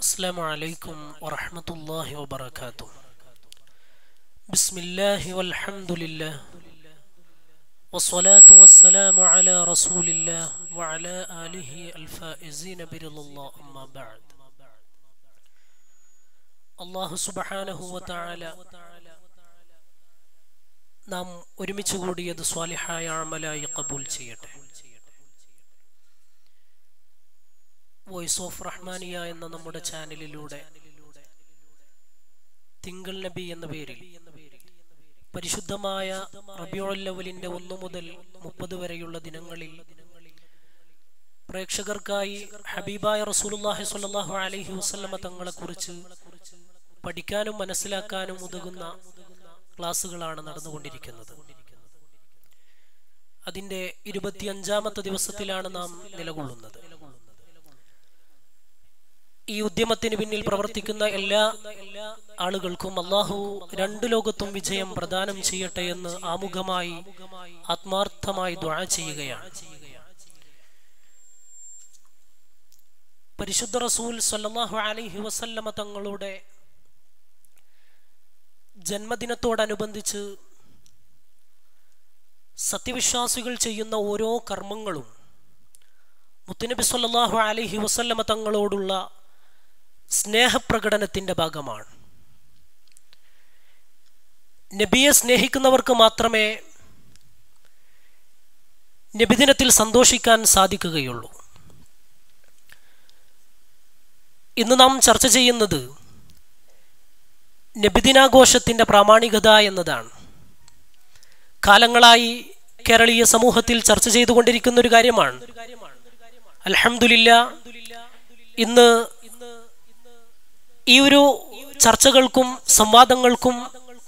السلام عليكم ورحمة الله وبركاته بسم الله والحمد لله والصلاة والسلام على رسول الله وعلى آله الفائزين برضا الله أما بعد الله سبحانه وتعالى നാം ഒരുമിച്ച് കൂടിയത് സ്വാലിഹായ അമലായി കബൂൽ ചെയ്യട്ടെ വോയിസ് ഓഫ് റഹ്മാനിയ എന്ന നമ്മുടെ ചാനലിലൂടെ തിങ്കൾ നബി എന്ന പേരിൽ പരിശുദ്ധമായ റബിയോല്ലവലിന്റെ ഒന്നു മുതൽ മുപ്പത് വരെയുള്ള ദിനങ്ങളിൽ പ്രേക്ഷകർക്കായി ഹബീബായ റസൂലുല്ലാഹി സ്വല്ലല്ലാഹു അലൈഹി വസല്ലമ തങ്ങളെ കുറിച്ച് പഠിക്കാനും മനസ്സിലാക്കാനും ഉതകുന്ന ക്ലാസ്സുകളാണ് നടന്നുകൊണ്ടിരിക്കുന്നത് അതിന്റെ ഇരുപത്തിയഞ്ചാമത്തെ ദിവസത്തിലാണ് നാം നിലകൊള്ളുന്നത് ഈ ഉദ്യമത്തിന് പിന്നിൽ പ്രവർത്തിക്കുന്ന എല്ലാ ആളുകൾക്കും അള്ളാഹു രണ്ടു ലോകത്തും വിജയം പ്രദാനം ചെയ്യട്ടെ എന്ന് ആമുഖമായി ആത്മാർത്ഥമായി ദ്വാ ചെയ്യുകയാണ് പരിശുദ്ധ റസൂൽ സല്ലല്ലാഹു അലൈഹി വസല്ലമ തങ്ങളുടെ ജന്മദിനത്തോടനുബന്ധിച്ച് സത്യവിശ്വാസികൾ ചെയ്യുന്ന ഓരോ കർമ്മങ്ങളും മുത്തുനബി സല്ലല്ലാഹു അലൈഹി വസല്ലമ തങ്ങളോടുള്ള സ്നേഹപ്രകടനത്തിന്റെ ഭാഗമാണ് നബിയെ സ്നേഹിക്കുന്നവർക്ക് മാത്രമേ നബിദിനത്തിൽ സന്തോഷിക്കാൻ സാധിക്കുകയുള്ളൂ ഇന്ന് നാം ചർച്ച ചെയ്യുന്നത് നബിദിനാഘോഷത്തിന്റെ പ്രാമാണികത എന്നതാണ് കാലങ്ങളായി കേരളീയ സമൂഹത്തിൽ ചർച്ച ചെയ്തുകൊണ്ടിരിക്കുന്ന ഒരു കാര്യമാണ് അലഹമില്ല ഇന്ന് ഈ ഒരു ചർച്ചകൾക്കും സംവാദങ്ങൾക്കും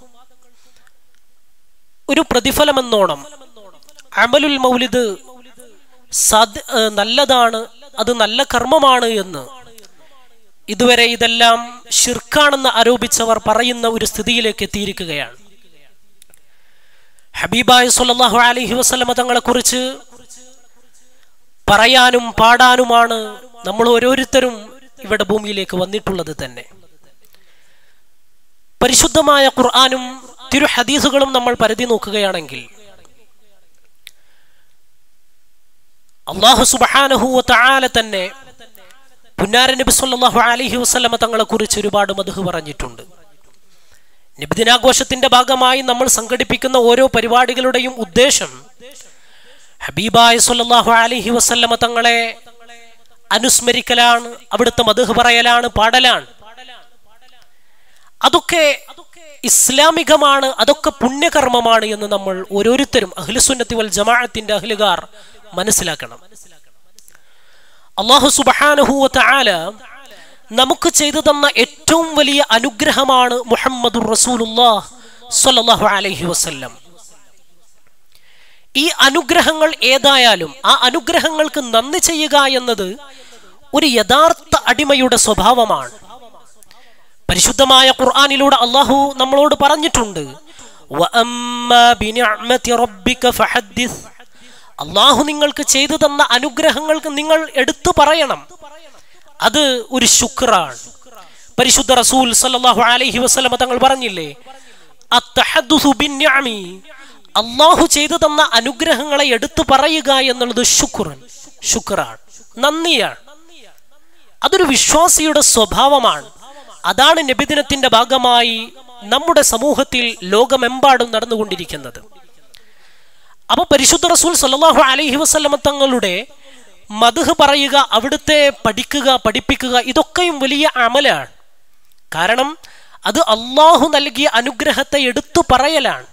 ഒരു പ്രതിഫലമെന്നോണം അമലുൽ മൗലിദ് സാധ്യ നല്ലതാണ് അത് നല്ല കർമ്മമാണ് എന്ന് ഇതുവരെ ഇതെല്ലാം ഷിർക്കാണെന്ന് ആരോപിച്ചവർ പറയുന്ന ഒരു സ്ഥിതിയിലേക്ക് എത്തിയിരിക്കുകയാണ് ഹബീബായ് സല്ലല്ലാഹു അലൈഹി വസല്ലമ തങ്ങളെ കുറിച്ച് പറയാനും പാടാനുമാണ് നമ്മൾ ഓരോരുത്തരും ഇവിടെ ഭൂമിയിലേക്ക് വന്നിട്ടുള്ളത് തന്നെ പരിശുദ്ധമായ ഖുർആാനും തിരു ഹദീസുകളും നമ്മൾ പരിധി നോക്കുകയാണെങ്കിൽ അള്ളാഹു സുബാനഹുവ താല തന്നെ പുന്നാര നബി സല്ലല്ലാഹു അലൈഹി വസല്ലമ തങ്ങളെ കുറിച്ച് ഒരുപാട് മധു പറഞ്ഞിട്ടുണ്ട് നബിദിനാഘോഷത്തിന്റെ ഭാഗമായി നമ്മൾ സംഘടിപ്പിക്കുന്ന ഓരോ പരിപാടികളുടെയും ഉദ്ദേശം ഹബീബായ് സല്ലല്ലാഹു അലൈഹി വസല്ലമ തങ്ങളെ അനുസ്മരിക്കലാണ് അവിടുത്തെ മധു പറയലാണ് പാടലാണ് അതൊക്കെ ഇസ്ലാമികമാണ് അതൊക്കെ പുണ്യകർമ്മമാണ് എന്ന് നമ്മൾ ഓരോരുത്തരും അഹ്ലുസുന്നത്തി വൽ ജമാഅത്തിന്റെ അഹ്ലുകാർ മനസ്സിലാക്കണം അള്ളാഹു സുബഹാനഹുവ ആല നമുക്ക് ചെയ്തു തന്ന ഏറ്റവും വലിയ അനുഗ്രഹമാണ് മുഹമ്മദുർ റസൂലുല്ലാഹ് സ്വല്ലല്ലാഹു അലൈഹി വസല്ലം ഈ അനുഗ്രഹങ്ങൾ ഏതായാലും ആ അനുഗ്രഹങ്ങൾക്ക് നന്ദി ചെയ്യുക എന്നത് ഒരു യഥാർത്ഥ അടിമയുടെ സ്വഭാവമാണ് പരിശുദ്ധമായ ഖുർആാനിലൂടെ അള്ളാഹു നമ്മളോട് പറഞ്ഞിട്ടുണ്ട് അള്ളാഹു നിങ്ങൾക്ക് ചെയ്തു തന്ന അനുഗ്രഹങ്ങൾക്ക് നിങ്ങൾ എടുത്തു പറയണം അത് ഒരു ശുക്രാണ് പരിശുദ്ധ റസൂൽ സല്ലല്ലാഹു അലൈഹി വസല്ലമ തങ്ങൾ പറഞ്ഞില്ലേ അള്ളാഹു ചെയ്തു തന്ന അനുഗ്രഹങ്ങളെ എടുത്തു പറയുക എന്നുള്ളത് ശുക്രൻ ശുക്രാണ് നന്ദിയാണ് അതൊരു വിശ്വാസിയുടെ സ്വഭാവമാണ് അതാണ് നബിദിനത്തിന്റെ ഭാഗമായി നമ്മുടെ സമൂഹത്തിൽ ലോകമെമ്പാടും നടന്നുകൊണ്ടിരിക്കുന്നത് അപ്പൊ പരിശുദ്ധ റസൂൽ സല്ലാഹു അലൈഹി വസ്ലമ തങ്ങളുടെ മധുഹ് പറയുക അവിടുത്തെ പഠിക്കുക പഠിപ്പിക്കുക ഇതൊക്കെയും വലിയ അമലാണ് കാരണം അത് അള്ളാഹു നൽകിയ അനുഗ്രഹത്തെ എടുത്തു പറയലാണ്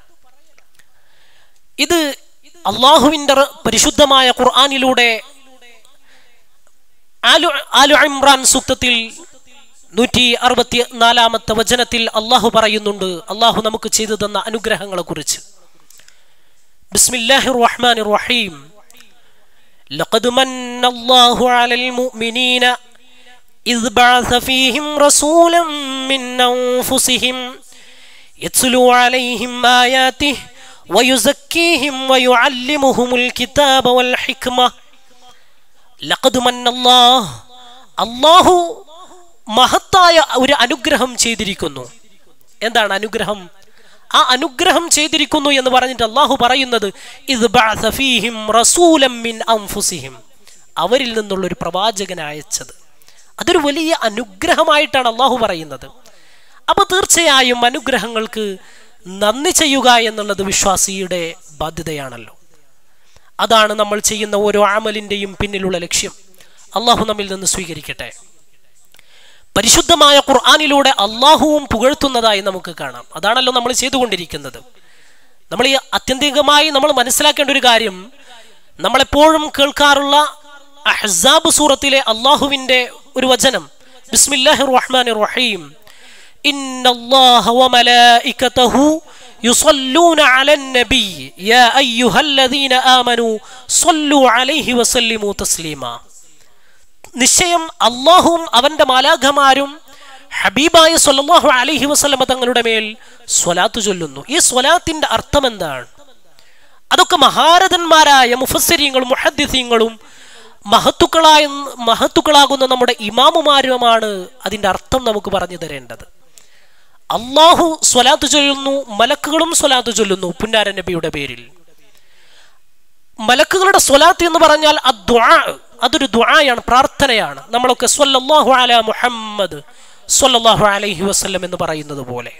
ഇത് അള്ളാഹുവിന്റെ പരിശുദ്ധമായ ഖുർആാനിലൂടെ ആലു ആലു ഇമ്രാൻ സൂക്തത്തിൽ നൂറ്റി അറുപത്തി നാലാമത്തെ വചനത്തിൽ അള്ളാഹു പറയുന്നുണ്ട് അള്ളാഹു നമുക്ക് ചെയ്തു തന്ന അനുഗ്രഹങ്ങളെ കുറിച്ച് ബിസ്മില്ലാഹി റഹ്മാൻ റഹീം لقد من الله على المؤمنين إذ بعث فيهم رسولا من أنفسهم يتلو عليهم آياته ويزكيهم ويعلمهم الكتاب والحكمة لقد من الله الله മഹത്തായ ഒരു അനുഗ്രഹം ചെയ്തിരിക്കുന്നു എന്താണ് അനുഗ്രഹം ആ അനുഗ്രഹം ചെയ്തിരിക്കുന്നു എന്ന് പറഞ്ഞിട്ട് അള്ളാഹു പറയുന്നത് ഇത് ബഅസ ഫീഹിം റസൂലം മിൻ അൻഫുസിഹിം അവരിൽ നിന്നുള്ള ഒരു പ്രവാചകനെ അയച്ചത് അതൊരു വലിയ അനുഗ്രഹമായിട്ടാണ് അള്ളാഹു പറയുന്നത് അപ്പോൾ തീർച്ചയായും അനുഗ്രഹങ്ങൾക്ക് നന്ദി ചെയ്യുക എന്നുള്ളത് വിശ്വാസിയുടെ ബാധ്യതയാണല്ലോ അതാണ് നമ്മൾ ചെയ്യുന്ന ഓരോ ആമലിൻ്റെയും പിന്നിലുള്ള ലക്ഷ്യം അള്ളാഹു നമ്മിൽ നിന്ന് സ്വീകരിക്കട്ടെ പരിശുദ്ധമായ ഖുർആാനിലൂടെ അള്ളാഹുവും പുകഴ്ത്തുന്നതായി നമുക്ക് കാണാം അതാണല്ലോ നമ്മൾ ചെയ്തുകൊണ്ടിരിക്കുന്നത് നമ്മൾ ഈ അത്യന്തികമായി നമ്മൾ മനസ്സിലാക്കേണ്ട ഒരു കാര്യം നമ്മളെപ്പോഴും കേൾക്കാറുള്ള അഹ്സാബ് സൂറത്തിലെ അള്ളാഹുവിൻ്റെ ഒരു വചനം ബിസ്മില്ലാഹിർ റഹ്മാൻ റഹീം ഇന്നല്ലാഹ വമലായികതഹു يصلون على النبي يا أيها الذين آمنوا صلوا عليه وسلموا تسليما നിശ്ചയം അള്ളാഹുവും അവന്റെ മാലാഖമാരും ഹബീബായ സല്ലല്ലാഹു അലൈഹി വസല്ലമ തങ്ങളുടെ മേൽ സ്വലാത്ത് ചൊല്ലുന്നു ഈ സ്വലാത്തിന്റെ അർത്ഥം എന്താണ് അതൊക്കെ മഹാരഥന്മാരായ മുഫസ്സിരിങ്ങളും മുഹദ്ദിസീങ്ങളും മഹത്തുക്കളായ മഹത്തുക്കളാകുന്ന നമ്മുടെ ഇമാമുമാരുമാണ് അതിന്റെ അർത്ഥം നമുക്ക് പറഞ്ഞു തരേണ്ടത് അള്ളാഹു സ്വലാത്ത് ചൊല്ലുന്നു മലക്കുകളും സ്വലാത്ത് ചൊല്ലുന്നു പുന്നാര നബിയുടെ പേരിൽ മലക്കുകളുടെ സ്വലാത്ത് എന്ന് പറഞ്ഞാൽ അദ്വാ അതൊരു ദ്വായാണ് പ്രാർത്ഥനയാണ് നമ്മളൊക്കെ സ്വല്ലല്ലാഹു അല മുഹമ്മദ് സ്വല്ലല്ലാഹു അലൈഹി വസല്ലം എന്ന് പറയുന്നത് പോലെ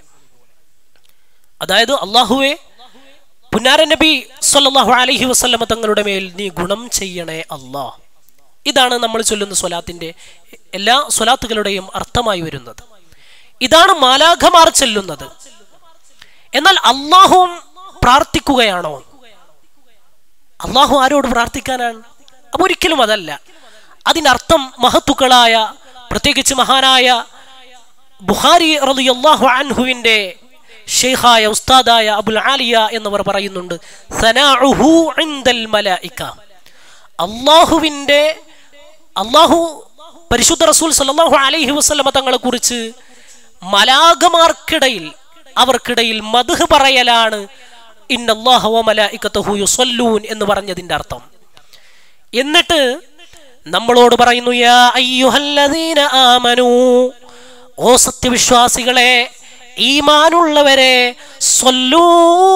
അതായത് അള്ളാഹുവെ പുന്നാര നബി സ്വല്ലല്ലാഹു അലൈഹി വസല്ലമ തങ്ങളുടെ മേൽ നീ ഗുണം ചെയ്യണേ അല്ലാ ഇതാണ് നമ്മൾ ചൊല്ലുന്ന സ്വലാത്തിന്റെ എല്ലാ സ്വലാത്തുകളുടെയും അർത്ഥമായി വരുന്നത് ഇതാണ് മാലാഖമാർ ചെല്ലുന്നത് എന്നാൽ അള്ളാഹുവും പ്രാർത്ഥിക്കുകയാണോ അള്ളാഹു ആരോട് പ്രാർത്ഥിക്കാനാണ് അപ്പൊ ഒരിക്കലും അതല്ല അതിനർത്ഥം മഹത്തുക്കളായ പ്രത്യേകിച്ച് മഹാനായ ബുഹാരി റളിയല്ലാഹു അൻഹുവിന്റെ ഷെയ്ഖായ ഉസ്താദായ അബുൽ ആലിയ എന്നിവർ പറയുന്നുണ്ട് സനാഉഹു ഇൻദൽ മലായിക അള്ളാഹുവിന്റെ അള്ളാഹു പരിശുദ്ധ റസൂൽ സല്ലല്ലാഹു അലൈഹി വസല്ലമ തങ്ങളെ കുറിച്ച് മലാഗമാർക്കിടയിൽ അവർക്കിടയിൽ മധുഹ് പറയലാണ് ഇന്നല്ലാഹു വ മലായികതഹു യുസല്ലൂൻ എന്ന് പറഞ്ഞതിന്റെ അർത്ഥം എന്നിട്ട് നമ്മളോട് പറയുന്നു യാ അയ്യുഹല്ലദീന ആമനൂ ഓ സത്യവിശ്വാസികളെ ഈമാനുള്ളവരെ സ്വല്ലൂ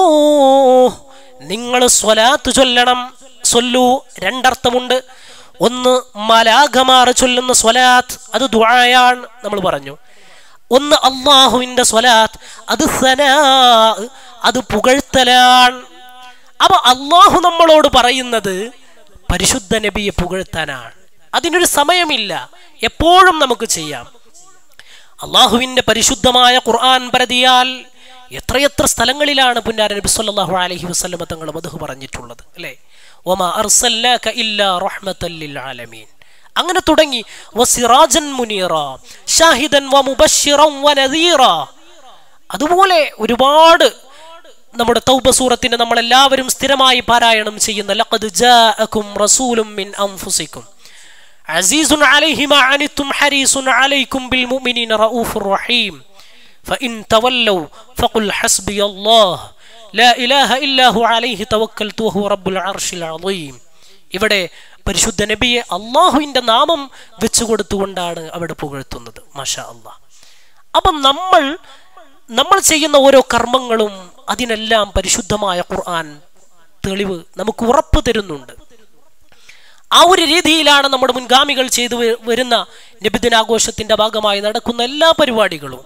നിങ്ങൾ സ്വലാത്ത് ചൊല്ലണം സ്വല്ലു രണ്ടർത്ഥമുണ്ട് ഒന്ന് മലാഖമാർ ചൊല്ലുന്ന സ്വലാത്ത് അത് ദുആയാണ് നമ്മൾ പറഞ്ഞു ഒന്ന് അള്ളാഹുവിന്റെ സ്വലാത്ത് അത് സനാ അത് പുകഴ്ത്തലാണ് അപ്പൊ അള്ളാഹു നമ്മളോട് പറയുന്നത് പരിശുദ്ധ നബിയെ പുകഴ്ത്താനാണ് അതിനൊരു സമയമില്ല എപ്പോഴും നമുക്ക് ചെയ്യാം അള്ളാഹുവിന്റെ പരിശുദ്ധമായ ഖുർആൻ പരതിയാൽ എത്രയെത്ര സ്ഥലങ്ങളിലാണ് പുന്നാര നബി സല്ലല്ലാഹു അലൈഹി വസല്ലമ തങ്ങൾ മധു പറഞ്ഞിട്ടുള്ളത് അല്ലേ വമാ അർസൽനാക ഇല്ലാ റഹ്മത്തൽ ലിൽ ആലമീൻ അങ്ങനെ തുടങ്ങി വസിറാജൻ മുനീറ ഷാഹിദൻ വമുബശ്ശിറൻ വനദീറ അതുപോലെ ഒരുപാട് നമ്മുടെ തൗബ സൂറത്തിന്റെ നമ്മൾ എല്ലാവരും സ്ഥിരമായി പാരായണം ചെയ്യുന്ന ലഖദ് ജാഅകും റസൂലും മിൻ അൻഫുസിക്കും അസീസുൻ അലൈഹി മാ അനിത്തും ഹരീസുൻ അലൈക്കും ബിൽ മുഅ്മിനീന റഊഫുർ റഹീം فإن تولوا فقل حسبي الله لا إله إلا هو عليه توكلت وهو رب العرش العظيم ഇവിടെ പരിശുദ്ധ നബിയെ അള്ളാഹുവിന്റെ നാമം വെച്ചു കൊടുത്തുകൊണ്ടാണ് അവിടെ പുകഴ്ത്തുന്നത് മാഷാ അള്ളാഹ് അപ്പം നമ്മൾ നമ്മൾ ചെയ്യുന്ന ഓരോ കർമ്മങ്ങളും അതിനെല്ലാം പരിശുദ്ധമായ ഖുർആൻ തെളിവ് നമുക്ക് ഉറപ്പ് തരുന്നുണ്ട് ആ ഒരു രീതിയിലാണ് നമ്മുടെ മുൻഗാമികൾ ചെയ്തു വ- വരുന്ന നബിദിനാഘോഷത്തിന്റെ ഭാഗമായി നടക്കുന്ന എല്ലാ പരിപാടികളും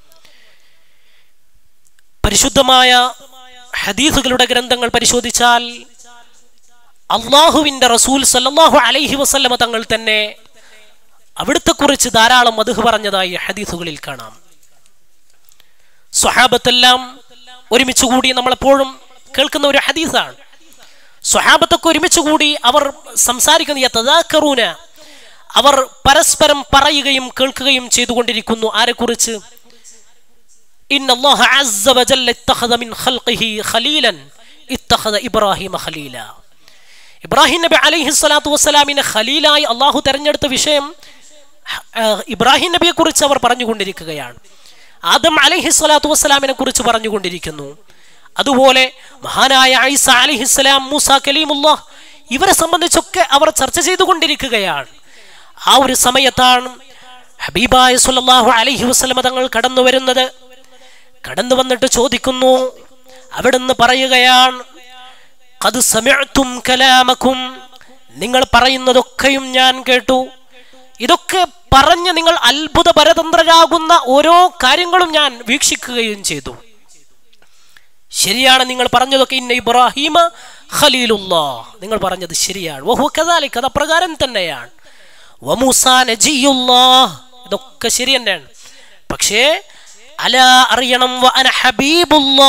പരിശുദ്ധമായ ഹദീസുകളുടെ ഗ്രന്ഥങ്ങൾ പരിശോധിച്ചാൽ അള്ളാഹുവിന്റെ റസൂൽ സല്ലല്ലാഹു അലൈഹി വസല്ലമ തങ്ങൾ തന്നെ അവിടുത്തെ കുറിച്ച് ധാരാളം മധു പറഞ്ഞതായി ഹദീസുകളിൽ കാണാം സ്വഹാബത്തെല്ലാം ഒരുമിച്ച് കൂടി നമ്മളെപ്പോഴും കേൾക്കുന്ന ഒരു ഹദീസാണ് സ്വഹാബത്തൊക്കെ ഒരുമിച്ച് കൂടി അവർ സംസാരിക്കുന്ന യതദാക്കറൂന അവർ പരസ്പരം പറയുകയും കേൾക്കുകയും ചെയ്തുകൊണ്ടിരിക്കുന്നു ആരെക്കുറിച്ച് ഇന്ന അല്ലാഹ അസ്സ വജല്ല ഇത്തഖദ മിൻ ഖൽഖിഹി ഖലീലൻ ഇത്തഖദ ഇബ്രാഹിമ ഖലീല ഇബ്രാഹിം നബി അലൈഹി സ്വലാത്തു വസ്സലാമിനെ ഖലീലായി അള്ളാഹു തെരഞ്ഞെടുത്ത വിഷയം ആ, ഇബ്രാഹിം നബിയെ കുറിച്ച് അവർ പറഞ്ഞുകൊണ്ടിരിക്കുകയാണ് ആദം അലൈഹി സ്വലാത്തു വസ്സലാമിനെ കുറിച്ച് പറഞ്ഞുകൊണ്ടിരിക്കുന്നു അതുപോലെ മഹാനായ ഐസ അലിഹിസ്സലാം മൂസ കലീമുല്ലാ ഇവരെ സംബന്ധിച്ചൊക്കെ അവർ ചർച്ച ചെയ്തുകൊണ്ടിരിക്കുകയാണ് ആ ഒരു സമയത്താണ് ഹബീബായ സല്ലല്ലാഹു അലൈഹി വസല്ലമ തങ്ങൾ കടന്നു വരുന്നത് കടന്നു വന്നിട്ട് ചോദിക്കുന്നു അവിടുന്ന് പറയുകയാണ് അത് സമയത്തും കലാമക്കും നിങ്ങൾ പറയുന്നതൊക്കെയും ഞാൻ കേട്ടു ഇതൊക്കെ പറഞ്ഞ് നിങ്ങൾ അത്ഭുത പരതന്ത്രരാകുന്ന ഓരോ കാര്യങ്ങളും ഞാൻ വീക്ഷിക്കുകയും ചെയ്തു ശരിയാണ് നിങ്ങൾ പറഞ്ഞതൊക്കെ ഇന്ന ഇബ്രാഹിമ ഖലീലുല്ലാ നിങ്ങൾ പറഞ്ഞത് ശരിയാണ് വഹു കദാലിക് അത് അപ്രകാരം തന്നെയാണ് വമൂസ നജിയുല്ലാ ഇതൊക്കെ ശരി തന്നെയാണ് പക്ഷേ അല അറിയണം വ അന ഹബീബുല്ലാ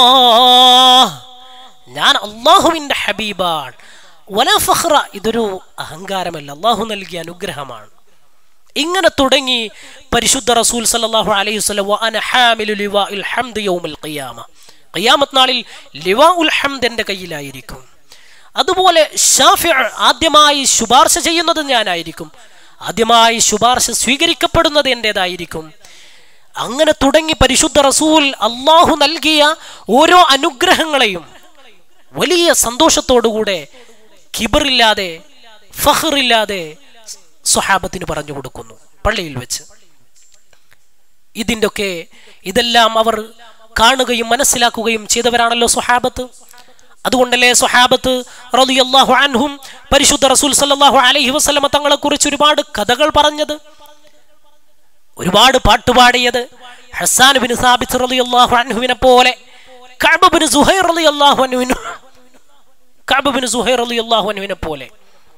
ഞാൻ അള്ളാഹുവിൻ്റെ ഹബീബാണ് വല ഫഹ്റ ഇതൊരു അഹങ്കാരമല്ല അള്ളാഹു നൽകിയ അനുഗ്രഹമാണ് ഇങ്ങനെ തുടങ്ങി പരിശുദ്ധ റസൂൽ സല്ലല്ലാഹു അലൈഹി വസല്ലം വ അന ഹാമിലു ലിവാഇൽ ഹംദ് യൗമൽ ഖിയാമ ഖിയാമത്ത് നാളിൽ ലിവാഉൽ ഹംദ് എൻ്റെ കയ്യിലായിരിക്കും അതുപോലെ ഷാഫി ആദ്യമായി ശുപാർശ ചെയ്യുന്നത് ഞാനായിരിക്കും ആദ്യമായി ശുപാർശ സ്വീകരിക്കപ്പെടുന്നത് എൻ്റെതായിരിക്കും അങ്ങനെ തുടങ്ങി പരിശുദ്ധ റസൂൽ അള്ളാഹു നൽകിയ ഓരോ അനുഗ്രഹങ്ങളെയും വലിയ സന്തോഷത്തോടുകൂടെ കിബറില്ലാതെ ഫഹറില്ലാതെ സ്വഹാബത്തിന് പറഞ്ഞു കൊടുക്കുന്നു പള്ളിയിൽ വെച്ച് ഇതിൻ്റെ ഒക്കെ ഇതെല്ലാം അവർ കാണുകയും മനസ്സിലാക്കുകയും ചെയ്തവരാണല്ലോ സ്വഹാബത്ത് അതുകൊണ്ടല്ലേ സ്വഹാബത്ത് റളിയല്ലാഹു അൻഹും പരിശുദ്ധ റസൂൽ സല്ലല്ലാഹു അലൈഹി വസല്ലമ തങ്ങളെ കുറിച്ച് ഒരുപാട് കഥകൾ പറഞ്ഞത് ഒരുപാട് പാട്ടുപാടിയത് ഹസാൻ ബിൻ സാബിത്ത് റളിയല്ലാഹു അൻഹുവിനെ പോലെ കഅബ് ബിൻ സുഹൈർ റളിയല്ലാഹു അൻഹുവിന് കഅബ് ബിൻ സുഹൈർ റളിയല്ലാഹു അൻഹുവിനെ പോലെ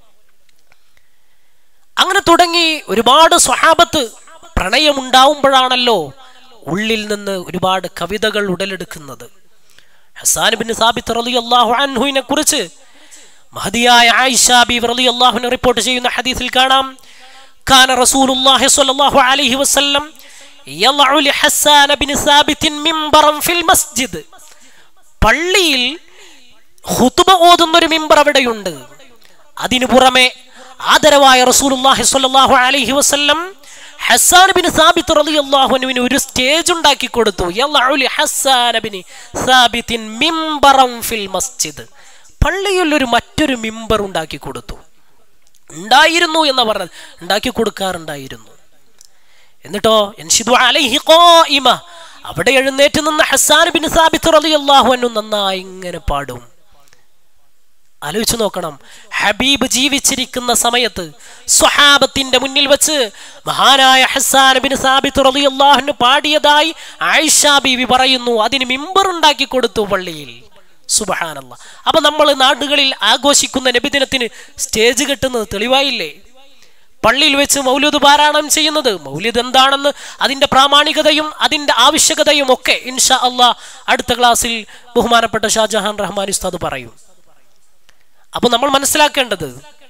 അങ്ങനെ തുടങ്ങി ഒരുപാട് സ്വഹാബത്ത് പ്രണയമുണ്ടാവുമ്പോഴാണല്ലോ ഉള്ളിൽ നിന്ന് ഒരുപാട് കവിതകൾ ഉടലെടുക്കുന്നത് ഹസാൻ ബിൻ സാബിത്ത് റളിയല്ലാഹു അൻഹുവിനെ കുറിച്ച് മഹദിയായ ആയിഷ ബി റളിയല്ലാഹുവിനെ റിപ്പോർട്ട് ചെയ്യുന്ന ഹദീസിൽ കാണാം كان رسول الله صلى الله عليه وسلم يضع لحسان بن ثابت منبرا في المسجد പള്ളിയിൽ ഹുതുബ ഓതുന്ന ഒരു മിമ്പർ അവിടെയുണ്ട് അതിനു പുറമെ ആദരവായ റസൂലുള്ളാഹി സ്വല്ലല്ലാഹു അലൈഹി വസല്ലം ഹസ്സാൻ ബിൻ സാബിത്ത് റളിയല്ലാഹു അൻഹുവിന് ഒരു സ്റ്റേജ് ഉണ്ടാക്കി കൊടുത്തു യളഉ ലി ഹസ്സാൻ ബിൻ സാബിത്തിൻ മിമ്പറൻ ഫിൽ മസ്ജിദ് പള്ളിയിൽ ഒരു മറ്റൊരു മിമ്പർ ഉണ്ടാക്കി കൊടുത്തു ഉണ്ടായിരുന്നു എന്ന് പറഞ്ഞത് ഉണ്ടാക്കി കൊടുക്കാറുണ്ടായിരുന്നു എന്നിട്ടോ എൻഷിദു അലൈഹി ഖായിമ അവിടെ എഴുന്നേറ്റ് നിന്ന് ഹസ്സാൻ ബിൻ സാബിത്ത് റളിയല്ലാഹു അൻഹു നന്നായി ഇങ്ങനെ പാടും ആലോചിച്ചു നോക്കണം ഹബീബ് ജീവിച്ചിരിക്കുന്ന സമയത്ത് സ്വഹാബത്തിന്റെ മുന്നിൽ വെച്ച് മഹാനായ ഹസ്സാൻ ബിൻ സാബിത്ത് റളിയല്ലാഹു പാടിയതായി ആയിഷ ബീവി പറയുന്നു അതിന് മിമ്പർ ഉണ്ടാക്കി കൊടുത്തു പള്ളിയിൽ സുബഹാനല്ല അപ്പൊ നമ്മൾ നാടുകളിൽ ആഘോഷിക്കുന്ന നബിദിനത്തിന് സ്റ്റേജ് കെട്ടുന്നത് തെളിവായില്ലേ പള്ളിയിൽ വെച്ച് മൗലൂദ് പാരായണം ചെയ്യുന്നത് മൗലിദ് എന്താണെന്ന് അതിന്റെ പ്രാമാണികതയും അതിന്റെ ആവശ്യകതയും ഒക്കെ ഇൻഷാ അള്ളാഹ് അടുത്ത ക്ലാസ്സിൽ ബഹുമാനപ്പെട്ട ഷാജഹാൻ റഹ്മാൻ ഉസ്താദ് പറയും അപ്പൊ നമ്മൾ മനസ്സിലാക്കേണ്ടത്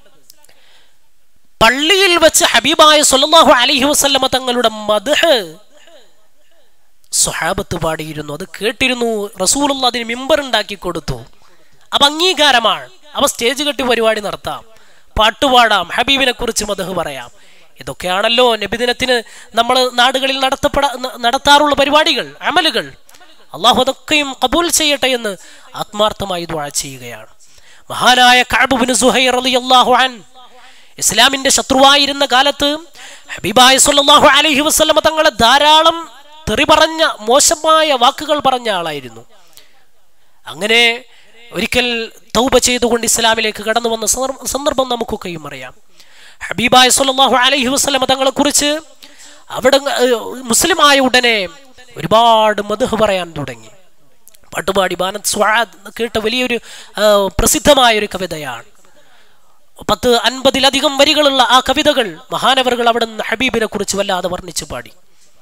പള്ളിയിൽ വെച്ച് ഹബീബായ സല്ലല്ലാഹു അലൈഹി വസല്ലമ തങ്ങളുടെ മദ്ഹ് സ്വഹാബത്ത് പാടിയിരുന്നു അത് കേട്ടിരുന്നു റസൂലുള്ള അതിന് മിമ്പർ ഉണ്ടാക്കി കൊടുത്തു അപ്പൊ അംഗീകാരമാണ് അവ സ്റ്റേജ് കെട്ടി പരിപാടി നടത്താം പാട്ടുപാടാം ഹബീബിനെ കുറിച്ച് മതഹ് പറയാം ഇതൊക്കെയാണല്ലോ നബിദിനത്തിന് നമ്മൾ നാടുകളിൽ നടത്തപ്പെട ന- നടത്താറുള്ള പരിപാടികൾ അമലുകൾ അള്ളാഹു അതൊക്കെയും കബൂൽ ചെയ്യട്ടെ എന്ന് ആത്മാർത്ഥമായി ദ്വാ ചെയ്യുകയാണ് മഹാനായ കഅബുബിന് സുഹൈർ റളിയല്ലാഹു അൻ ഇസ്ലാമിന്റെ ശത്രുവായിരുന്ന കാലത്ത് ഹബീബായ സല്ലല്ലാഹു അലൈഹി വസല്ലമ തങ്ങളെ ധാരാളം തെറി പറഞ്ഞ മോശമായ വാക്കുകൾ പറഞ്ഞ ആളായിരുന്നു അങ്ങനെ ഒരിക്കൽ തൗബ ചെയ്തുകൊണ്ട് ഇസ്ലാമിലേക്ക് കടന്നു വന്ന സന്ദർഭ- സന്ദർഭം നമുക്കൊക്കെയും അറിയാം ഹബീബായ സല്ലല്ലാഹു അലൈഹി വസല്ലമ തങ്ങളെ കുറിച്ച് അവിടെ ഏഹ്, മുസ്ലിമായ ഉടനെ ഒരുപാട് മധു പറയാൻ തുടങ്ങി പാട്ടുപാടി ബാനത് സ്വാദ് കേട്ട വലിയൊരു ആ, പ്രസിദ്ധമായ ഒരു കവിതയാണ് പത്ത് അൻപതിലധികം വരികളുള്ള ആ കവിതകൾ മഹാനവറുകൾ അവിടെ നിന്ന് ഹബീബിനെ കുറിച്ച് വല്ലാതെ വർണ്ണിച്ചു പാടി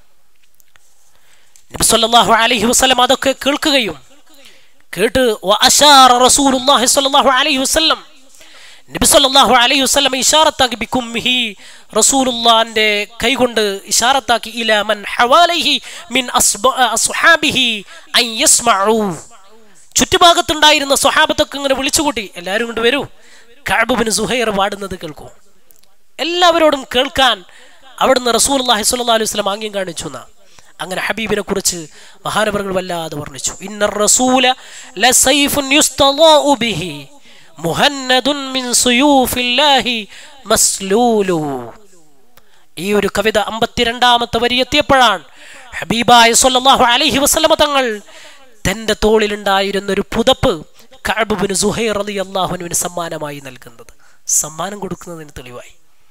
നബി സല്ലല്ലാഹു അലൈഹി വസല്ലം അതൊക്കെ കേൾക്കുകയും കേട്ട് വഅശാറ റസൂലുള്ളാഹി സ്വല്ലല്ലാഹു അലൈഹി വസല്ലം നബി സല്ലല്ലാഹു അലൈഹി വസല്ലം ഇഷാറത്താക്കി ബികുമ്മിഹി റസൂലുള്ളാഹിന്റെ കൈകൊണ്ട് ഇഷാറത്താക്കി ഇല മൻ ഹവാലൈഹി മിൻ അസ്ബ- അസ്ഹാബിഹി അൻ യസ്മഉ ചുറ്റുഭാഗത്തുണ്ടായിരുന്ന സ്വഹാബത്തൊക്കെ ഇങ്ങനെ വിളിച്ചുകൂട്ടി എല്ലാവരും കൊണ്ട് വരൂ കഅബുബിന് സുഹൈർ പാടുന്നത് കേൾക്കൂ എല്ലാവരോടും കേൾക്കാൻ അവിടുന്ന് റസൂലുള്ളാഹി സ്വല്ലല്ലാഹു അലൈഹി വസല്ലം ആംഗ്യം കാണിച്ചു എന്നാ അങ്ങനെ ഹബീബിനെ കുറിച്ച് മഹാനവറുകൾ വല്ലാതെ വർണ്ണിച്ചു ഇന്ന റസൂല ലസൈഫുൻ യുസ്തളാഉ ബിഹി മുഹന്നദുൻ മിൻ സുയൂഫില്ലാഹി മസ്ലൂലു ഈ ഒരു കവിത അമ്പത്തിരണ്ടാമത്തെ വരി എത്തിയപ്പോഴാണ് ഹബീബായ സല്ലല്ലാഹു അലൈഹി വസല്ലമ തങ്ങൾ തന്റെ തോളിലുണ്ടായിരുന്ന ഒരു പുതപ്പ് കഅബുബിന് സുഹൈർ അലി അള്ളാഹുനുവിന് സമ്മാനമായി നൽകുന്നത് സമ്മാനം കൊടുക്കുന്നതിന് തെളിവായി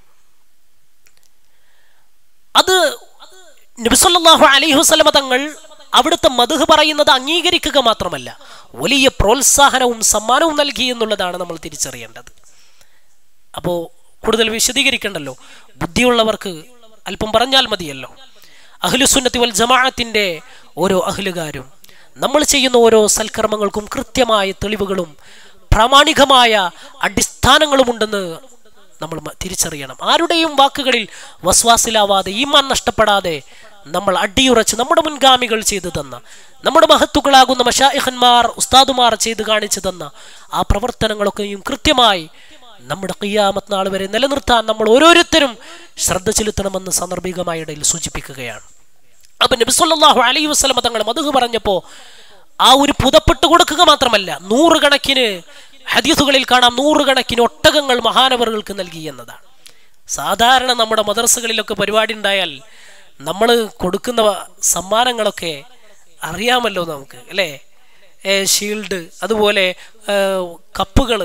അത് നബിസല്ലാഹു അലൈഹി വസല്ലമ തങ്ങൾ അവിടുത്തെ മധുഹ് പറയുന്നത് അംഗീകരിക്കുക മാത്രമല്ല വലിയ പ്രോത്സാഹനവും സമ്മാനവും നൽകി എന്നുള്ളതാണ് നമ്മൾ തിരിച്ചറിയേണ്ടത് അപ്പോൾ കൂടുതൽ വിശദീകരിക്കണ്ടല്ലോ ബുദ്ധിയുള്ളവർക്ക് അല്പം പറഞ്ഞാൽ മതിയല്ലോ അഹ്ലുസുന്നത്തി വൽ ജമാഅത്തിന്റെ ഓരോ അഹ്ലുകാരും നമ്മൾ ചെയ്യുന്ന ഓരോ സൽക്കർമ്മങ്ങൾക്കും കൃത്യമായ തെളിവുകളും പ്രാമാണികമായ അടിസ്ഥാനങ്ങളുമുണ്ടെന്ന് നമ്മൾ മ- തിരിച്ചറിയണം ആരുടെയും വാക്കുകളിൽ വസ്വാസിലാവാതെ ഈമാൻ നഷ്ടപ്പെടാതെ നമ്മൾ അടിയുറച്ച് നമ്മുടെ മുൻഗാമികൾ ചെയ്തു തന്ന നമ്മുടെ മഹത്തുക്കളാകുന്ന മഷായിഖന്മാർ ഉസ്താദുമാർ ചെയ്ത് കാണിച്ചു തന്ന ആ പ്രവർത്തനങ്ങളൊക്കെയും കൃത്യമായി നമ്മുടെ ഖിയാമത്ത് നാൾ വരെ നിലനിർത്താൻ നമ്മൾ ഓരോരുത്തരും ശ്രദ്ധ ചെലുത്തണമെന്ന് സാന്ദർഭികമായ ഇടയിൽ സൂചിപ്പിക്കുകയാണ് അപ്പൊ നബി സല്ലല്ലാഹു അലൈഹി വസല്ലമ തങ്ങൾ മധു പറഞ്ഞപ്പോൾ ആ ഒരു പുതപ്പെട്ട് കൊടുക്കുക മാത്രമല്ല നൂറുകണക്കിന് ഹദീസുകളിൽ കാണാം നൂറുകണക്കിന് ഒട്ടകങ്ങൾ മഹാനവറുകൾക്ക് നൽകി എന്നതാണ് സാധാരണ നമ്മുടെ മദർസകളിലൊക്കെ പരിപാടി ഉണ്ടായാൽ നമ്മൾ കൊടുക്കുന്ന സമ്മാനങ്ങളൊക്കെ അറിയാമല്ലോ നമുക്ക് അല്ലേ ഷീൽഡ് അതുപോലെ കപ്പുകൾ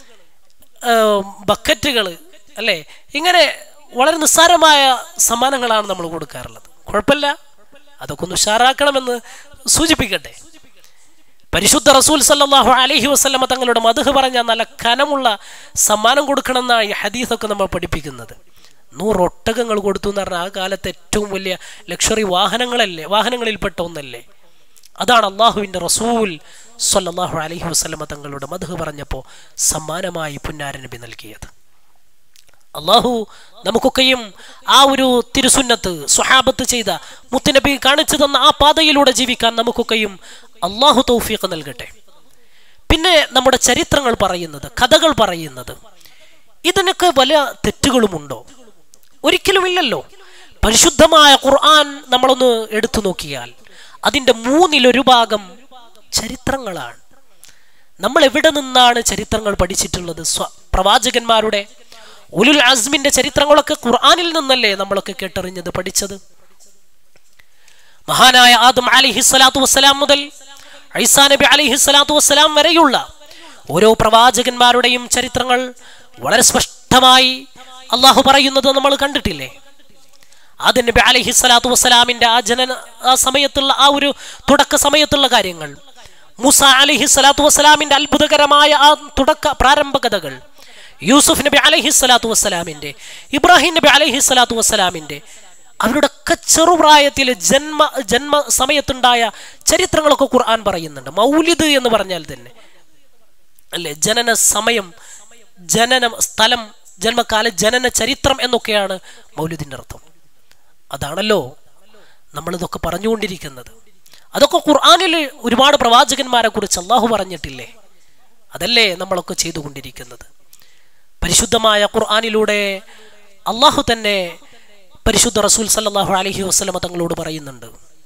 ബക്കറ്റുകൾ അല്ലേ ഇങ്ങനെ വളരെ നിസ്സാരമായ സമ്മാനങ്ങളാണ് നമ്മൾ കൊടുക്കാറുള്ളത് കുഴപ്പമില്ല അതൊക്കെ ഒന്ന് ഉഷാറാക്കണമെന്ന് സൂചിപ്പിക്കട്ടെ പരിശുദ്ധ റസൂൽ സല്ലല്ലാഹു അലൈഹി വസല്ലമ തങ്ങളുടെ മധുഹ് പറഞ്ഞ നല്ല കനമുള്ള സമ്മാനം കൊടുക്കണമെന്നാണ് ഈ ഹദീസൊക്കെ നമ്മൾ പഠിപ്പിക്കുന്നത് നൂറ് ഒട്ടകങ്ങൾ കൊടുത്തു എന്ന് പറഞ്ഞാൽ ആ കാലത്ത് ഏറ്റവും വലിയ ലക്ഷറി വാഹനങ്ങളല്ലേ വാഹനങ്ങളിൽപ്പെട്ട ഒന്നല്ലേ അതാണ് അള്ളാഹുവിൻ്റെ റസൂൽ സല്ലല്ലാഹു അലൈഹി വസല്ലമ തങ്ങളുടെ മധുഹ് പറഞ്ഞപ്പോൾ സമ്മാനമായി പുന്നാര നബി നൽകിയത് അള്ളാഹു നമുക്കൊക്കെയും ആ ഒരു തിരുസുന്നത്ത് സ്വഹാബത്ത് ചെയ്ത മുത്തുനബി കാണിച്ചു തന്ന ആ പാതയിലൂടെ ജീവിക്കാൻ നമുക്കൊക്കെയും അള്ളാഹു തൗഫീഖ് നൽകട്ടെ പിന്നെ നമ്മുടെ ചരിത്രങ്ങൾ പറയുന്നത് കഥകൾ പറയുന്നത് ഇതിനൊക്കെ പല തെറ്റുകളുമുണ്ടോ ഒരിക്കലുമില്ലല്ലോ പരിശുദ്ധമായ ഖുർആൻ നമ്മളൊന്ന് എടുത്തു നോക്കിയാൽ അതിൻ്റെ മൂന്നിലൊരു ഭാഗം ചരിത്രങ്ങളാണ് നമ്മൾ എവിടെ നിന്നാണ് ചരിത്രങ്ങൾ പഠിച്ചിട്ടുള്ളത് സ്വ പ്രവാചകന്മാരുടെ ഉലുൽ അസ്മിന്റെ ചരിത്രങ്ങളൊക്കെ ഖുർആനിൽ നിന്നല്ലേ നമ്മളൊക്കെ കേട്ടറിഞ്ഞത് പഠിച്ചത് മഹാനായ ആദം അലിഹി സ്വലാത്തു വസ്സലാം മുതൽ ഐസാ നബി അലിഹി സ്വലാത്തു വസ്സലാം വരെയുള്ള ഓരോ പ്രവാചകന്മാരുടെയും ചരിത്രങ്ങൾ വളരെ സ്പഷ്ടമായി അള്ളാഹു പറയുന്നത് നമ്മൾ കണ്ടിട്ടില്ലേ ആദ്യ നബി അലൈഹി സ്വലാത്തു വസ്സലാമിന്റെ ആ ജനന ആ സമയത്തുള്ള ആ ഒരു തുടക്ക സമയത്തുള്ള കാര്യങ്ങൾ മൂസ അലൈഹി സ്വലാത്തു വസ്സലാമിന്റെ അത്ഭുതകരമായ ആ തുടക്ക പ്രാരംഭ കഥകൾ യൂസുഫ് നബി അലൈഹി സ്വലാത്തു വസ്സലാമിന്റെ ഇബ്രാഹിം നബി അലൈഹി സ്വലാത്തു വസ്സലാമിന്റെ അവരുടെ ഒക്കെ ചെറുപ്രായത്തിൽ ജന്മ ജന്മ സമയത്തുണ്ടായ ചരിത്രങ്ങളൊക്കെ ഖുർആൻ പറയുന്നുണ്ട് മൗലിദ് എന്ന് പറഞ്ഞാൽ തന്നെ അല്ലേ ജനന സമയം ജനന സ്ഥലം ജന്മകാല ജനന ചരിത്രം എന്നൊക്കെയാണ് മൗലിദിന്റെ അർത്ഥം അതാണല്ലോ നമ്മളിതൊക്കെ പറഞ്ഞുകൊണ്ടിരിക്കുന്നത് അതൊക്കെ ഖുർആാനിൽ ഒരുപാട് പ്രവാചകന്മാരെ കുറിച്ച് അള്ളാഹു പറഞ്ഞിട്ടില്ലേ അതല്ലേ നമ്മളൊക്കെ ചെയ്തുകൊണ്ടിരിക്കുന്നത് പരിശുദ്ധമായ ഖുർആാനിലൂടെ അള്ളാഹു തന്നെ പരിശുദ്ധ റസൂൽ സല്ലല്ലാഹു അലൈഹി വസല്ലമ തങ്ങളോട് പറയുന്നുണ്ട്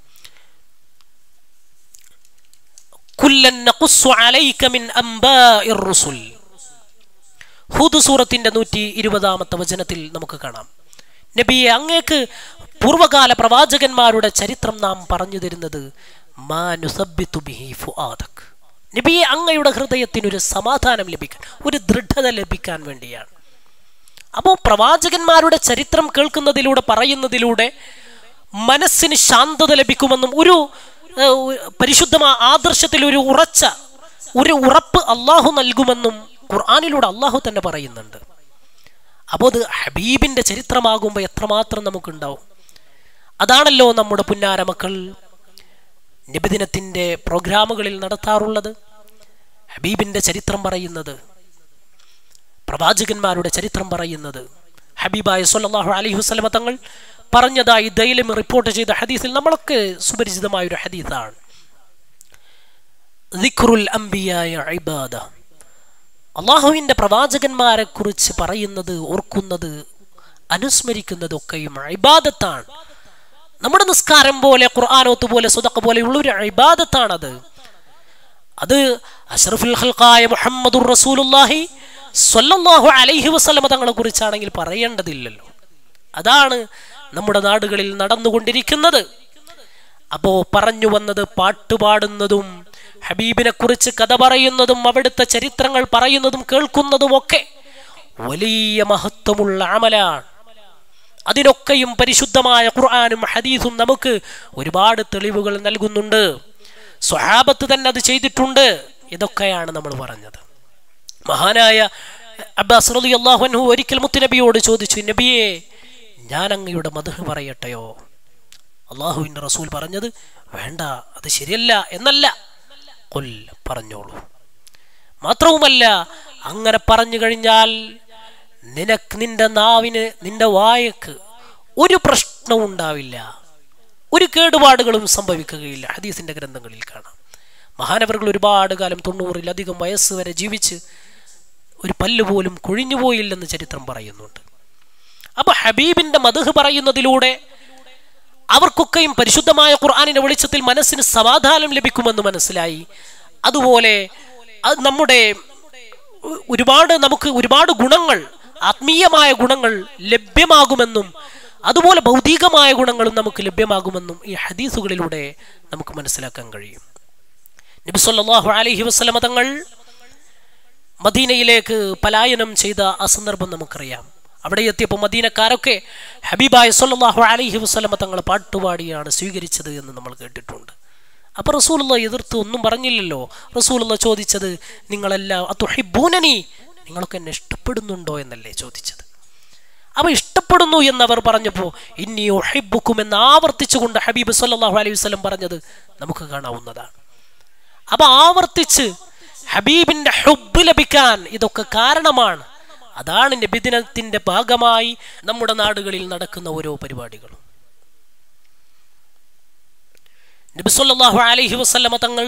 കുല്ലൻ നഖുസ്സു അലൈക മിൻ അംബാഇർ റുസുൽ ഹൂദ് സൂറത്തിന്റെ നൂറ്റി ഇരുപതാമത്തെ വചനത്തിൽ നമുക്ക് കാണാം നബിയെ അങ്ങേക്ക് പൂർവകാല പ്രവാചകന്മാരുടെ ചരിത്രം നാം പറഞ്ഞു തരുന്നത് മാ നുസബ്ബിതു ബിഹി ഫുആദക് നബിയെ അങ്ങയുടെ ഹൃദയത്തിനൊരു സമാധാനം ലഭിക്കാൻ ഒരു ദൃഢത ലഭിക്കാൻ വേണ്ടിയാണ് അപ്പോൾ പ്രവാചകന്മാരുടെ ചരിത്രം കേൾക്കുന്നതിലൂടെ പറയുന്നതിലൂടെ മനസ്സിന് ശാന്തത ലഭിക്കുമെന്നും ഒരു ഏഹ്, പരിശുദ്ധമായ ആദർശത്തിൽ ഒരു ഉറച്ച ഒരു ഉറപ്പ് അള്ളാഹു നൽകുമെന്നും ഖുർആാനിലൂടെ അള്ളാഹു തന്നെ പറയുന്നുണ്ട് അപ്പോൾ അത് ഹബീബിന്റെ ചരിത്രമാകുമ്പോൾ എത്രമാത്രം നമുക്കുണ്ടാവും അതാണല്ലോ നമ്മുടെ പുന്നാര മക്കൾ നബിദിനത്തിന്റെ പ്രോഗ്രാമുകളിൽ നടത്താറുള്ളത് ഹബീബിന്റെ ചരിത്രം പറയുന്നത് പ്രവാചകന്മാരുടെ ചരിത്രം പറയുന്നത് ഹബീബായ സല്ലല്ലാഹു അലൈഹി വസല്ലമ തങ്ങൾ പറഞ്ഞതായി ദൈലം റിപ്പോർട്ട് ചെയ്ത ഹദീസിൽ നമ്മളൊക്കെ സുപരിചിതമായ ഒരു ഹദീസാണ് ദിക്റുൽ അംബിയായ ഇബാദ അള്ളാഹുവിൻ്റെ പ്രവാചകന്മാരെ കുറിച്ച് പറയുന്നത് ഓർക്കുന്നത് അനുസ്മരിക്കുന്നതൊക്കെയും ഇബാദത്താണ് നമ്മുടെ നിസ്കാരം പോലെ ഖുർആാനോത്ത് പോലെ സുതക്ക പോലെയുള്ള ഒരു ഇബാദത്താണത് അത് അഷറഫുൽ ഖൽഖായ മുഹമ്മദുർ റസൂലുള്ളാഹി സ്വല്ലല്ലാഹു അലൈഹി വസല്ലമ തങ്ങളെ കുറിച്ചാണെങ്കിൽ പറയേണ്ടതില്ലല്ലോ അതാണ് നമ്മുടെ നാടുകളിൽ നടന്നുകൊണ്ടിരിക്കുന്നത് അപ്പോ പറഞ്ഞു വന്നത് പാട്ടുപാടുന്നതും ഹബീബിനെ കുറിച്ച് കഥ പറയുന്നതും അവിടുത്തെ ചരിത്രങ്ങൾ പറയുന്നതും കേൾക്കുന്നതും ഒക്കെ വലിയ മഹത്വമുള്ള അമലാണ് അതിനൊക്കെയും പരിശുദ്ധമായ ഖുർആാനും ഹദീസും നമുക്ക് ഒരുപാട് തെളിവുകൾ നൽകുന്നുണ്ട് സ്വഹാബത്ത് തന്നെ അത് ചെയ്തിട്ടുണ്ട് ഇതൊക്കെയാണ് നമ്മൾ പറഞ്ഞത് മഹാനായ അബ്ബാസ് റലി അള്ളാഹുനഹു ഒരിക്കൽ മുത്തുനബിയോട് ചോദിച്ചു നബിയെ ഞാൻ അങ്ങയുടെ മധു പറയട്ടെയോ അള്ളാഹുവിൻ്റെ റസൂൽ പറഞ്ഞത് വേണ്ട അത് ശരിയല്ല എന്നല്ല കൊൽ പറഞ്ഞോളൂ മാത്രവുമല്ല അങ്ങനെ പറഞ്ഞു കഴിഞ്ഞാൽ നിനക്ക് നിന്റെ നാവിന് നിന്റെ വായക്ക് ഒരു പ്രശ്നവും ഉണ്ടാവില്ല ഒരു കേടുപാടുകളും സംഭവിക്കുകയില്ല ഹദീസിന്റെ ഗ്രന്ഥങ്ങളിൽ കാണാം മഹാനവറുകൾ ഒരുപാട് കാലം തൊണ്ണൂറിലധികം വയസ്സ് വരെ ജീവിച്ച് ഒരു പല്ല് പോലും കൊഴിഞ്ഞുപോയില്ലെന്ന് ചരിത്രം പറയുന്നുണ്ട് അപ്പൊ ഹബീബിന്റെ മധുഹ് പറയുന്നതിലൂടെ അവർക്കൊക്കെയും പരിശുദ്ധമായ ഖുർആാനിന്റെ വെളിച്ചത്തിൽ മനസ്സിന് സമാധാനം ലഭിക്കുമെന്ന് മനസ്സിലായി അതുപോലെ അത് നമ്മുടെ ഒരുപാട് നമുക്ക് ഒരുപാട് ഗുണങ്ങൾ ആത്മീയമായ ഗുണങ്ങൾ ലഭ്യമാകുമെന്നും അതുപോലെ ഭൗതികമായ ഗുണങ്ങളും നമുക്ക് ലഭ്യമാകുമെന്നും ഈ ഹദീസുകളിലൂടെ നമുക്ക് മനസ്സിലാക്കാൻ കഴിയും നബി സല്ലല്ലാഹു അലൈഹി വസല്ലമ തങ്ങൾ മദീനയിലേക്ക് പലായനം ചെയ്ത ആ സന്ദർഭം നമുക്കറിയാം അവിടെ എത്തിയപ്പോൾ മദീനക്കാരൊക്കെ ഹബീബായ സല്ലല്ലാഹു അലൈഹി വസല്ലമ തങ്ങൾ പാട്ടുപാടിയാണ് സ്വീകരിച്ചത് എന്ന് നമ്മൾ കേട്ടിട്ടുണ്ട് അപ്പോൾ റസൂലുള്ള എതിർത്ത് ഒന്നും പറഞ്ഞില്ലല്ലോ റസൂലുള്ള ചോദിച്ചത് നിങ്ങളെല്ലാം അതുഹിബൂനനി നിങ്ങളൊക്കെ എന്നെ ഇഷ്ടപ്പെടുന്നുണ്ടോ എന്നല്ലേ ചോദിച്ചത് അവ ഇഷ്ടപ്പെടുന്നു എന്നവർ പറഞ്ഞപ്പോൾ ഇനി ഒഹിബുക്കും എന്ന് ആവർത്തിച്ചുകൊണ്ട് ഹബീബ് സല്ലല്ലാഹു അലൈഹി വസല്ലം പറഞ്ഞത് നമുക്ക് കാണാവുന്നതാണ് അപ്പൊ ആവർത്തിച്ച് ഹബീബിന്റെ ഹുബ് ലഭിക്കാൻ ഇതൊക്കെ കാരണമാണ് അതാണ് നബിദിനത്തിന്റെ ഭാഗമായി നമ്മുടെ നാടുകളിൽ നടക്കുന്ന ഓരോ പരിപാടികളും നബി സല്ലല്ലാഹു അലൈഹി വസല്ലമ തങ്ങൾ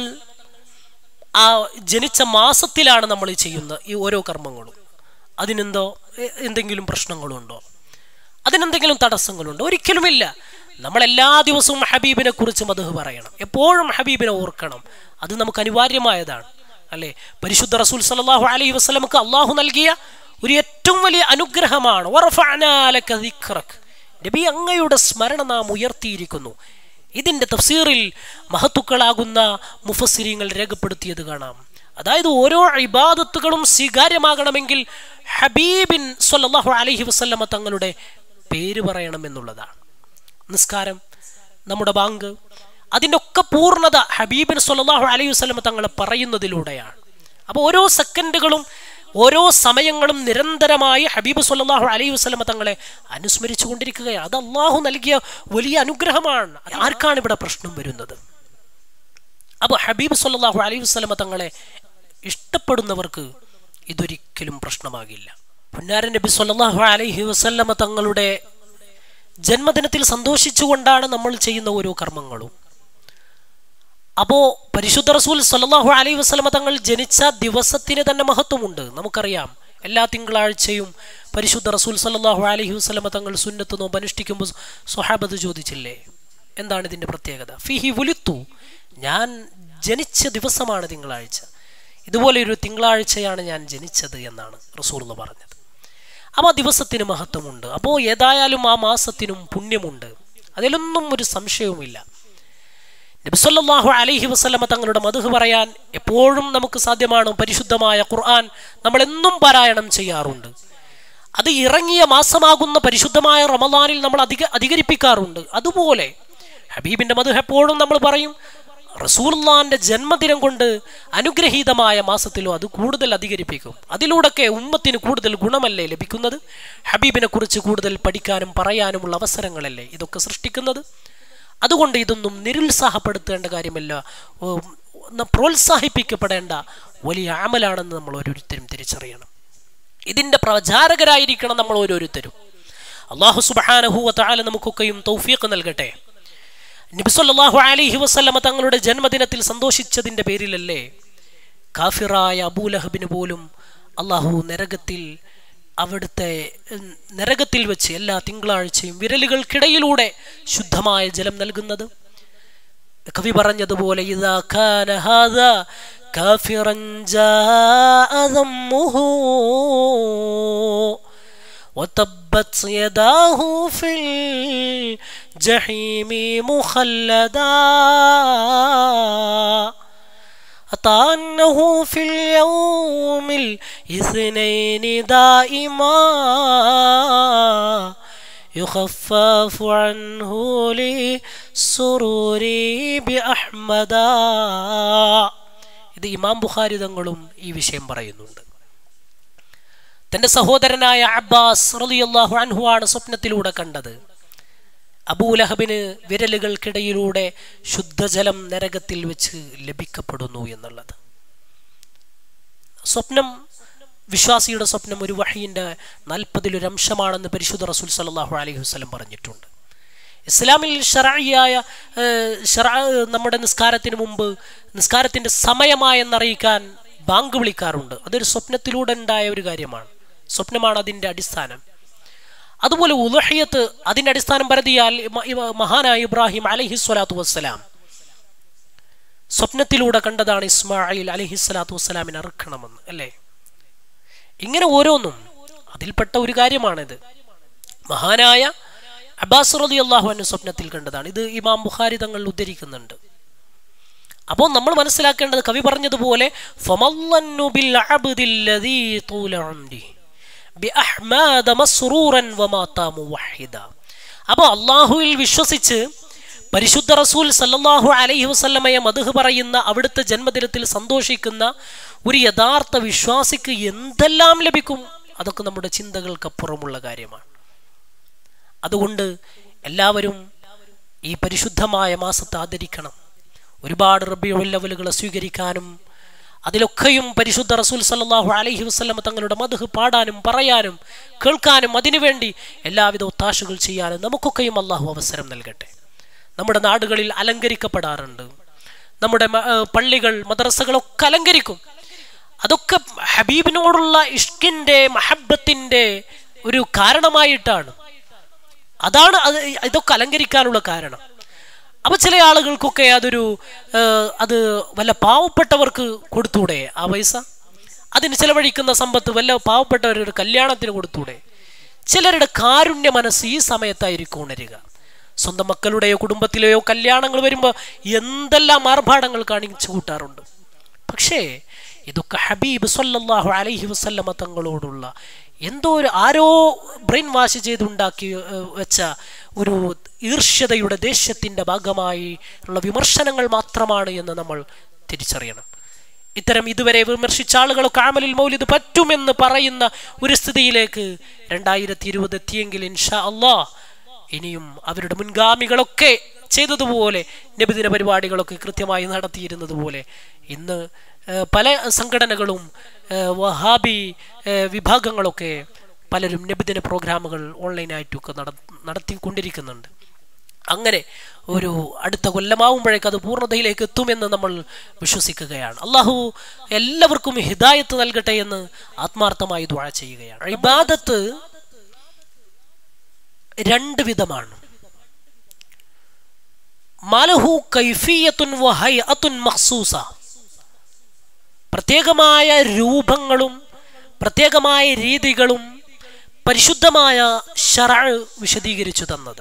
ആ ജനിച്ച മാസത്തിലാണ് നമ്മൾ ചെയ്യുന്ന ഈ ഓരോ കർമ്മങ്ങളും അതിനെന്തോ എ- എന്തെങ്കിലും പ്രശ്നങ്ങളുണ്ടോ അതിനെന്തെങ്കിലും തടസ്സങ്ങളുണ്ടോ ഒരിക്കലുമില്ല നമ്മൾ എല്ലാ ദിവസവും ഹബീബിനെ കുറിച്ച് മധു പറയണം എപ്പോഴും ഹബീബിനെ ഓർക്കണം അത് നമുക്ക് അനിവാര്യമായതാണ് അല്ലേ പരിശുദ്ധ റസൂൽ സല്ലല്ലാഹു അലൈഹി വസല്ലമക്ക് അള്ളാഹു നൽകിയ ഒരു ഏറ്റവും വലിയ അനുഗ്രഹമാണ് വറഫഅനാ ലക ദിക്റക്. നബി അങ്ങയുടെ സ്മരണ നാം ഉയർത്തിയിരിക്കുന്നു ഇതിന്റെ തഫ്സീറിൽ മഹത്തുക്കളാകുന്ന മുഫസ്സിരിങ്ങൾ രേഖപ്പെടുത്തിയത് കാണാം അതായത് ഓരോ ഇബാദത്തുകളും സ്വീകാര്യമാകണമെങ്കിൽ ഹബീബിൻ സല്ലല്ലാഹു അലൈഹി വസല്ലമ തങ്ങളുടെ പേര് പറയണം എന്നുള്ളതാണ് നിസ്കാരം നമ്മുടെ ബാങ്ക് അതിൻ്റെ ഒക്കെ പൂർണ്ണത ഹബീബിൻ സല്ലല്ലാഹു അലൈഹി വസല്ലമ തങ്ങളെ പറയുന്നതിലൂടെയാണ് അപ്പോൾ ഓരോ സെക്കൻഡുകളും ഓരോ സമയങ്ങളും നിരന്തരമായി ഹബീബ് സല്ലല്ലാഹു അലൈഹി വസല്ലമ തങ്ങളെ അനുസ്മരിച്ചു കൊണ്ടിരിക്കുകയാണ് അത് അള്ളാഹു നൽകിയ വലിയ അനുഗ്രഹമാണ് ആർക്കാണ് ഇവിടെ പ്രശ്നം വരുന്നത് അപ്പോൾ ഹബീബ് സല്ലല്ലാഹു അലൈഹി വസല്ലമ തങ്ങളെ ഇഷ്ടപ്പെടുന്നവർക്ക് ഇതൊരിക്കലും പ്രശ്നമാകില്ല പുന്നാരൻ നബി സല്ലല്ലാഹു അലൈഹി വസല്ലമ തങ്ങളുടെ ജന്മദിനത്തിൽ സന്തോഷിച്ചുകൊണ്ടാണ് നമ്മൾ ചെയ്യുന്ന ഓരോ കർമ്മങ്ങളും അപ്പോ പരിശുദ്ധ റസൂൽ സല്ലല്ലാഹു അലൈഹി വസല്ലമ തങ്ങൾ ജനിച്ച ദിവസത്തിന് തന്നെ മഹത്വമുണ്ട് നമുക്കറിയാം എല്ലാ തിങ്കളാഴ്ചയും പരിശുദ്ധ റസൂൽ സല്ലല്ലാഹു അലൈഹി വസല്ലമ തങ്ങൾ സുന്നത്ത് നോമ്പ് അനുഷ്ഠിക്കുമ്പോൾ സ്വഹാബത്ത് ചോദിച്ചില്ലേ എന്താണ് ഇതിന്റെ പ്രത്യേകത ഫിഹി വിളിത്തു ഞാൻ ജനിച്ച ദിവസമാണ് തിങ്കളാഴ്ച ഇതുപോലെ ഒരു തിങ്കളാഴ്ചയാണ് ഞാൻ ജനിച്ചത് എന്നാണ് റസൂൽ പറഞ്ഞത് അപ്പോൾ ആ ദിവസത്തിന് മഹത്വമുണ്ട് അപ്പോൾ ഏതായാലും ആ മാസത്തിനും പുണ്യമുണ്ട് അതിലൊന്നും ഒരു സംശയവുമില്ല നബിസല്ലാഹു അലൈഹി വസ്ലമ തങ്ങളുടെ മധു പറയാൻ എപ്പോഴും നമുക്ക് സാധ്യമാണ് പരിശുദ്ധമായ ഖുർആൻ നമ്മൾ എന്നും പാരായണം ചെയ്യാറുണ്ട് അത് ഇറങ്ങിയ മാസമാകുന്ന പരിശുദ്ധമായ റമദാനിൽ നമ്മൾ അധിക അധികരിപ്പിക്കാറുണ്ട് അതുപോലെ ഹബീബിന്റെ മധു എപ്പോഴും നമ്മൾ പറയും റസൂർലാന്റെ ജന്മദിനം കൊണ്ട് അനുഗ്രഹീതമായ മാസത്തിലോ അത് കൂടുതൽ അധികരിപ്പിക്കും അതിലൂടെയൊക്കെ ഉമ്മത്തിന് കൂടുതൽ ഗുണമല്ലേ ലഭിക്കുന്നത് ഹബീബിനെ കുറിച്ച് കൂടുതൽ പഠിക്കാനും പറയാനുമുള്ള അവസരങ്ങളല്ലേ ഇതൊക്കെ സൃഷ്ടിക്കുന്നത് അതുകൊണ്ട് ഇതൊന്നും നിരുത്സാഹപ്പെടുത്തേണ്ട കാര്യമല്ല ഓ, ന- പ്രോത്സാഹിപ്പിക്കപ്പെടേണ്ട വലിയ ആമലാണെന്ന് നമ്മൾ ഓരോരുത്തരും തിരിച്ചറിയണം ഇതിന്റെ പ്രചാരകരായിരിക്കണം നമ്മൾ ഓരോരുത്തരും അള്ളാഹു സുബാനഹുവ താല നമുക്കൊക്കെയും തൗഫീഖ് നൽകട്ടെ നബിസല്ലാഹു അലൈഹി വസല്ലമ തങ്ങളുടെ ജന്മദിനത്തിൽ സന്തോഷിച്ചതിന്റെ പേരിലല്ലേ കാഫിറായ അബൂലഹബിന് പോലും അള്ളാഹു നരകത്തിൽ അവിടുത്തെ ഉം, നരകത്തിൽ വെച്ച് എല്ലാ തിങ്കളാഴ്ചയും വിരലുകൾക്കിടയിലൂടെ ശുദ്ധമായ ജലം നൽകുന്നത് കവി പറഞ്ഞതുപോലെ ഇതാ കാന ഹാദാ കാഫിറൻ ജാഅ ദമ്മുഹു وتبت يداه في الجحيم مخلدا أطعنه في اليوم الاثنين دائما يخفف عنه للسرور بأحمدا ഇത് ഇമാം ബുഖാരി തങ്ങളും ഈ വിഷയം പറയുന്നുണ്ട് തന്റെ സഹോദരനായ അബ്ബാസ് റളിയല്ലാഹു അൻഹു ആണ് സ്വപ്നത്തിലൂടെ കണ്ടത് അബൂലഹബിന് വിരലുകൾക്കിടയിലൂടെ ശുദ്ധജലം നരകത്തിൽ വെച്ച് ലഭിക്കപ്പെടുന്നു എന്നുള്ളത് സ്വപ്നം വിശ്വാസിയുടെ സ്വപ്നം ഒരു വഹീൻ്റെ നാൽപ്പതിലൊരു അംശമാണെന്ന് പരിശുദ്ധ റസൂൽ സല്ലാഹു അലൈഹി വസ്ലം പറഞ്ഞിട്ടുണ്ട് ഇസ്ലാമിൽ ഷറായിയായ ഷറാ നമ്മുടെ നിസ്കാരത്തിന് മുമ്പ് നിസ്കാരത്തിൻ്റെ സമയമായെന്നറിയിക്കാൻ ബാങ്ക് വിളിക്കാറുണ്ട് അതൊരു സ്വപ്നത്തിലൂടെ ഉണ്ടായ ഒരു കാര്യമാണ് സ്വപ്നമാണ് അതിൻ്റെ അടിസ്ഥാനം അതുപോലെ ഉലഹിയത്ത് അതിൻ്റെ അടിസ്ഥാനം പരതിയാൽ മഹാനായ ഇബ്രാഹിം അലഹി സ്വലാത്തു വസ്സലാം സ്വപ്നത്തിലൂടെ കണ്ടതാണ് ഇസ്മായിൽ അലഹി സ്വലാത്തു വസ്സലാമിനെ അറുക്കണമെന്ന് അല്ലേ ഇങ്ങനെ ഓരോന്നും അതിൽപ്പെട്ട ഒരു കാര്യമാണിത് മഹാനായ അബ്ബാസ് റലി അള്ളാഹു അന്നു സ്വപ്നത്തിൽ കണ്ടതാണ് ഇത് ഇമാം ബുഖാരി തങ്ങൾ ഉദ്ധരിക്കുന്നുണ്ട് അപ്പോൾ നമ്മൾ മനസ്സിലാക്കേണ്ടത് കവി പറഞ്ഞതുപോലെ അപ്പോൾ അള്ളാഹുവിൽ വിശ്വസിച്ച് പരിശുദ്ധ റസൂൽ സല്ലാഹു അലൈഹി വസല്ലമയെ മധുഹ് പറയുന്ന അവിടുത്തെ ജന്മദിനത്തിൽ സന്തോഷിക്കുന്ന ഒരു യഥാർത്ഥ വിശ്വാസിക്ക് എന്തെല്ലാം ലഭിക്കും അതൊക്കെ നമ്മുടെ ചിന്തകൾക്കപ്പുറമുള്ള കാര്യമാണ് അതുകൊണ്ട് എല്ലാവരും ഈ പരിശുദ്ധമായ മാസത്തെ ആദരിക്കണം ഒരുപാട് റബിയുള്ളവലുകളെ സ്വീകരിക്കാനും അതിലൊക്കെയും പരിശുദ്ധ റസൂൽ സല്ലാഹു അലൈഹി വസ്ലം തങ്ങളുടെ മധുഹ് പാടാനും പറയാനും കേൾക്കാനും അതിനുവേണ്ടി എല്ലാവിധ ഒത്താശകൾ ചെയ്യാനും നമുക്കൊക്കെയും അള്ളാഹു അവസരം നൽകട്ടെ നമ്മുടെ നാടുകളിൽ അലങ്കരിക്കപ്പെടാറുണ്ട് നമ്മുടെ പള്ളികൾ മദ്രസകളൊക്കെ അലങ്കരിക്കും അതൊക്കെ ഹബീബിനോടുള്ള ഇഷ്കിൻ്റെ മഹബത്തിൻ്റെ ഒരു കാരണമായിട്ടാണ് അതാണ് അത് ഇതൊക്കെ അലങ്കരിക്കാനുള്ള കാരണം അപ്പോൾ ചില ആളുകൾക്കൊക്കെ അതൊരു അത് വല്ല പാവപ്പെട്ടവർക്ക് കൊടുത്തൂടെ ആ പൈസ അതിന് ചെലവഴിക്കുന്ന സമ്പത്ത് വല്ല പാവപ്പെട്ടവരുടെ കല്യാണത്തിന് കൊടുത്തൂടെ ചിലരുടെ കാരുണ്യ മനസ്സ് ഈ സമയത്തായിരിക്കും ഉണരുക സ്വന്തം മക്കളുടെയോ കുടുംബത്തിലെയോ കല്യാണങ്ങൾ വരുമ്പോൾ എന്തെല്ലാം ആർഭാടങ്ങൾ കാണിച്ചു കൂട്ടാറുണ്ട് പക്ഷേ ഇതൊക്കെ ഹബീബ് സല്ലല്ലാഹു അലൈഹി വസല്ലമ തങ്ങളോടുള്ള എന്തോ ഒരു ആരോ ബ്രെയിൻ വാഷ് ചെയ്തുണ്ടാക്കി വെച്ച ഒരു ഈർഷ്യതയുടെ ദേഷ്യത്തിൻ്റെ ഭാഗമായി ഉള്ള വിമർശനങ്ങൾ മാത്രമാണ് എന്ന് നമ്മൾ തിരിച്ചറിയണം ഇത്തരം ഇതുവരെ വിമർശിച്ച ആളുകളൊക്കെ ആമലിൽ മൗലിദ് പറ്റുമെന്ന് പറയുന്ന ഒരു സ്ഥിതിയിലേക്ക് രണ്ടായിരത്തി ഇരുപത് എത്തിയെങ്കിൽ ഇൻഷാ അള്ളാ ഇനിയും അവരുടെ മുൻഗാമികളൊക്കെ ചെയ്തതുപോലെ നബിദിന പരിപാടികളൊക്കെ കൃത്യമായി നടത്തിയിരുന്നത് പോലെ ഇന്ന് പല സംഘടനകളും വഹാബി വിഭാഗങ്ങളൊക്കെ പലരും നബിദിന പ്രോഗ്രാമുകൾ ഓൺലൈനായിട്ടൊക്കെ നട നടത്തിക്കൊണ്ടിരിക്കുന്നുണ്ട് അങ്ങനെ ഒരു അടുത്ത കൊല്ലമാവുമ്പോഴേക്ക് അത് പൂർണ്ണതയിലേക്ക് എത്തുമെന്ന് നമ്മൾ വിശ്വസിക്കുകയാണ് അള്ളാഹു എല്ലാവർക്കും ഹിദായത്ത് നൽകട്ടെ എന്ന് ആത്മാർത്ഥമായി ദ്വാഴ ചെയ്യുകയാണ് ഇബാദത്ത് രണ്ട് വിധമാണ് മാലഹു കൈഫിയത്തുൻ വഹൈഅത്തുൻ മഖ്സൂസ പ്രത്യേകമായ രൂപങ്ങളും പ്രത്യേകമായ രീതികളും പരിശുദ്ധമായ ഷറ വിശദീകരിച്ചു തന്നത്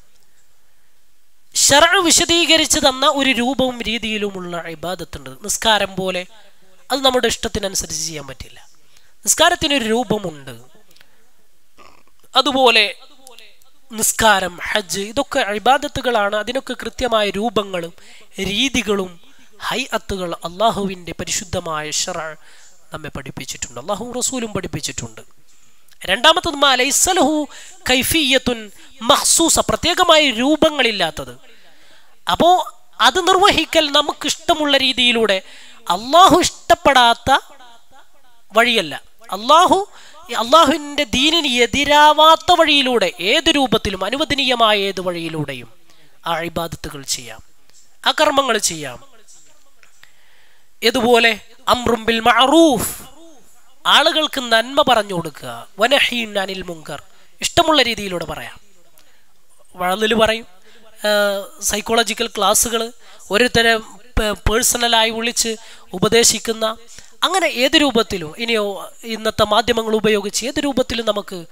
ഷറ വിശദീകരിച്ചു തന്ന ഒരു രൂപവും രീതിയിലുമുള്ള ഇബാദത്തുണ്ട് നിസ്കാരം പോലെ അത് നമ്മുടെ ഇഷ്ടത്തിനനുസരിച്ച് ചെയ്യാൻ പറ്റില്ല നിസ്കാരത്തിനൊരു രൂപമുണ്ട് അതുപോലെ നിസ്കാരം ഹജ്ജ് ഇതൊക്കെ ഇബാദത്തുകളാണ് അതിനൊക്കെ കൃത്യമായ രൂപങ്ങളും രീതികളും ഹൈ അത്തുകൾ അള്ളാഹുവിൻ്റെ പരിശുദ്ധമായ ഷറ നമ്മെ പഠിപ്പിച്ചിട്ടുണ്ട് അള്ളാഹു റസൂലും പഠിപ്പിച്ചിട്ടുണ്ട് രണ്ടാമത്തത് ലൈസലഹു കൈഫിയത്തുൻ മഹ്സൂസ പ്രത്യേകമായ രൂപങ്ങളില്ലാത്തത് അപ്പോൾ അത് നിർവഹിക്കൽ നമുക്ക് ഇഷ്ടമുള്ള രീതിയിലൂടെ അള്ളാഹു ഇഷ്ടപ്പെടാത്ത വഴിയല്ല അള്ളാഹു അള്ളാഹുവിൻ്റെ ദീനിന് എതിരാവാത്ത വഴിയിലൂടെ ഏത് രൂപത്തിലും അനുവദനീയമായ ഏത് വഴിയിലൂടെയും ആ ഇബാദത്തുകൾ ചെയ്യാം ആ കർമ്മങ്ങൾ ചെയ്യാം ഇതുപോലെ അമ്രുംബിൽ മഅറൂഫ് ആളുകൾക്ക് നന്മ പറഞ്ഞു കൊടുക്കുക വനഹീൻ അനിൽ മുങ്കർ ഇഷ്ടമുള്ള രീതിയിലൂടെ പറയാം വഴലിൽ പറയും സൈക്കോളജിക്കൽ ക്ലാസ്സുകൾ ഓരോരുത്തരെ പേഴ്സണലായി വിളിച്ച് ഉപദേശിക്കുന്ന അങ്ങനെ ഏത് രൂപത്തിലും ഇനിയോ ഇന്നത്തെ മാധ്യമങ്ങൾ ഉപയോഗിച്ച് ഏത് രൂപത്തിലും നമുക്ക്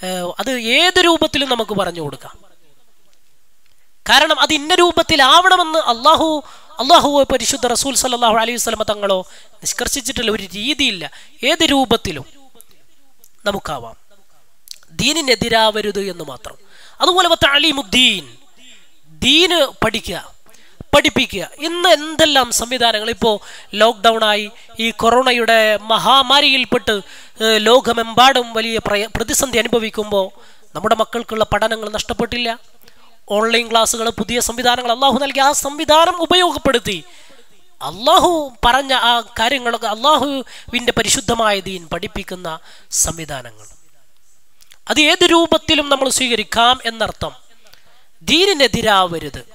ഏഹ്, അത് ഏത് രൂപത്തിലും നമുക്ക് പറഞ്ഞു കൊടുക്കാം കാരണം അത് ഇന്ന രൂപത്തിലാവണമെന്ന് അള്ളാഹു അള്ളാഹു പരിശുദ്ധ റസൂൽ സല്ലല്ലാഹു അലൈഹി വസല്ലമ തങ്ങളോ നിഷ്കർഷിച്ചിട്ടുള്ള ഒരു രീതിയില്ല ഏത് രൂപത്തിലും നമുക്കാവാം ദീനിനെതിരാവരുത് എന്ന് മാത്രം അതുപോലെ താലീമുദ്ദീൻ ദീന് പഠിക്കുക പഠിപ്പിക്കുക ഇന്ന് എന്തെല്ലാം സംവിധാനങ്ങൾ ഇപ്പോൾ ലോക്ക്ഡൗൺ ആയി ഈ കൊറോണയുടെ മഹാമാരിയിൽപ്പെട്ട് ഏഹ്, ലോകമെമ്പാടും വലിയ പ്രയ പ്രതിസന്ധി അനുഭവിക്കുമ്പോൾ നമ്മുടെ മക്കൾക്കുള്ള പഠനങ്ങൾ നഷ്ടപ്പെട്ടില്ല ഓൺലൈൻ ക്ലാസ്സുകൾ പുതിയ സംവിധാനങ്ങൾ അള്ളാഹു നൽകി ആ സംവിധാനം ഉപയോഗപ്പെടുത്തി അള്ളാഹു പറഞ്ഞ ആ കാര്യങ്ങളൊക്കെ അള്ളാഹുവിൻ്റെ പരിശുദ്ധമായ ദീൻ പഠിപ്പിക്കുന്ന സംവിധാനങ്ങൾ അത് ഏത് രൂപത്തിലും നമ്മൾ സ്വീകരിക്കാം എന്നർത്ഥം ദീനിനെതിരാവരുത്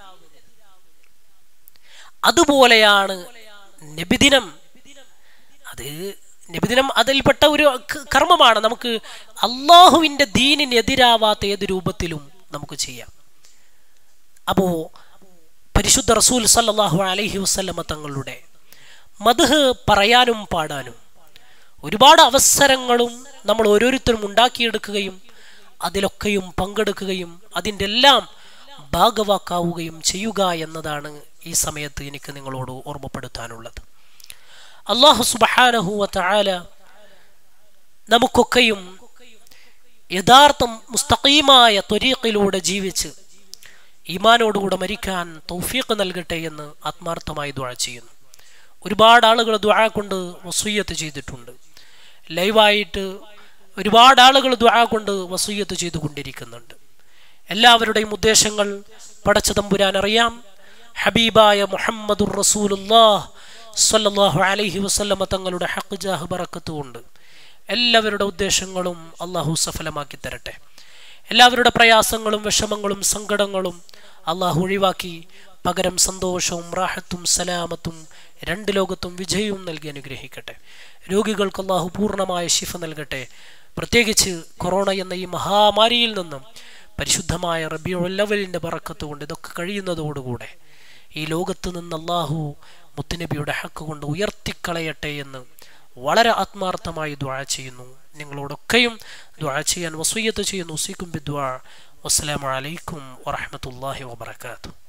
അതുപോലെയാണ് നബിദിനം അത് നബിദിനം അതിൽപ്പെട്ട ഒരു ക- കർമ്മമാണ് നമുക്ക് അള്ളാഹുവിൻ്റെ ദീനിനെതിരാവാത്ത ഏത് രൂപത്തിലും നമുക്ക് ചെയ്യാം അപ്പോൾ പരിശുദ്ധ റസൂൽ സല്ലല്ലാഹു അലൈഹി വസല്ലമ തങ്ങളുടെ മദ്ഹ് പറയാനും പാടാനും ഒരുപാട് അവസരങ്ങളും നമ്മൾ ഓരോരുത്തരും ഉണ്ടാക്കിയെടുക്കുകയും അതിലൊക്കെയും പങ്കെടുക്കുകയും അതിൻ്റെ എല്ലാം ഭാഗവാക്കാവുകയും ചെയ്യുക എന്നതാണ് ഈ സമയത്ത് എനിക്ക് നിങ്ങളോട് ഓർമ്മപ്പെടുത്താനുള്ളത് അള്ളാഹു സുബഹാനഹുവ തആല നമുക്കൊക്കെയും യഥാർത്ഥം മുസ്തഖീമായ ത്വരീഖിലൂടെ ജീവിച്ച് ഈമാനോടുകൂടെ മരിക്കാൻ തൗഫീഖ് നൽകട്ടെ എന്ന് ആത്മാർത്ഥമായി ദുആ ചെയ്യുന്നു ഒരുപാട് ആളുകൾ ദുആ കൊണ്ട് വസൂയത്ത് ചെയ്തിട്ടുണ്ട് ലൈവായിട്ട് ഒരുപാട് ആളുകൾ ദുആ കൊണ്ട് വസൂയത്ത് ചെയ്തുകൊണ്ടിരിക്കുന്നുണ്ട് എല്ലാവരുടെയും ഉദ്ദേശങ്ങൾ പടച്ച തമ്പുരാൻ അറിയാം ഹബീബായ മുഹമ്മദുർ റസൂലുല്ലാഹ് സ്വല്ലല്ലാഹു അലൈഹി വസല്ലമ തങ്ങളുടെ ഹക്ക് ജാഹ് ബറക്കത്ത് കൊണ്ട് എല്ലാവരുടെ ഉദ്ദേശങ്ങളും അള്ളാഹു സഫലമാക്കി തരട്ടെ എല്ലാവരുടെ പ്രയാസങ്ങളും വിഷമങ്ങളും സങ്കടങ്ങളും അള്ളാഹു ഒഴിവാക്കി പകരം സന്തോഷവും റാഹത്തും സലാമത്തും രണ്ട് ലോകത്തും വിജയവും നൽകി അനുഗ്രഹിക്കട്ടെ രോഗികൾക്ക് അള്ളാഹു പൂർണ്ണമായ ശിഫ നൽകട്ടെ പ്രത്യേകിച്ച് കൊറോണ എന്ന ഈ മഹാമാരിയിൽ നിന്നും പരിശുദ്ധമായ റബിയുള്ളവലിൻ്റെ പറക്കത്ത് കൊണ്ട് ഇതൊക്കെ കഴിയുന്നതോടുകൂടെ ഈ ലോകത്ത് നിന്ന് അള്ളാഹു മുത്തുനബിയുടെ ഹക്ക് കൊണ്ട് ഉയർത്തിക്കളയട്ടെ എന്ന് വളരെ ആത്മാർത്ഥമായി ദ്വാ ചെയ്യുന്നു നിങ്ങളോടൊക്കെയും ദ്വാ ചെയ്യാൻ വസൂയത്ത് ചെയ്യുന്നു സീക്കും ബിദ്വാ വസ്സലാമു അലൈക്കും വറഹ്മത്തുള്ളാഹി വബറകാതുഹു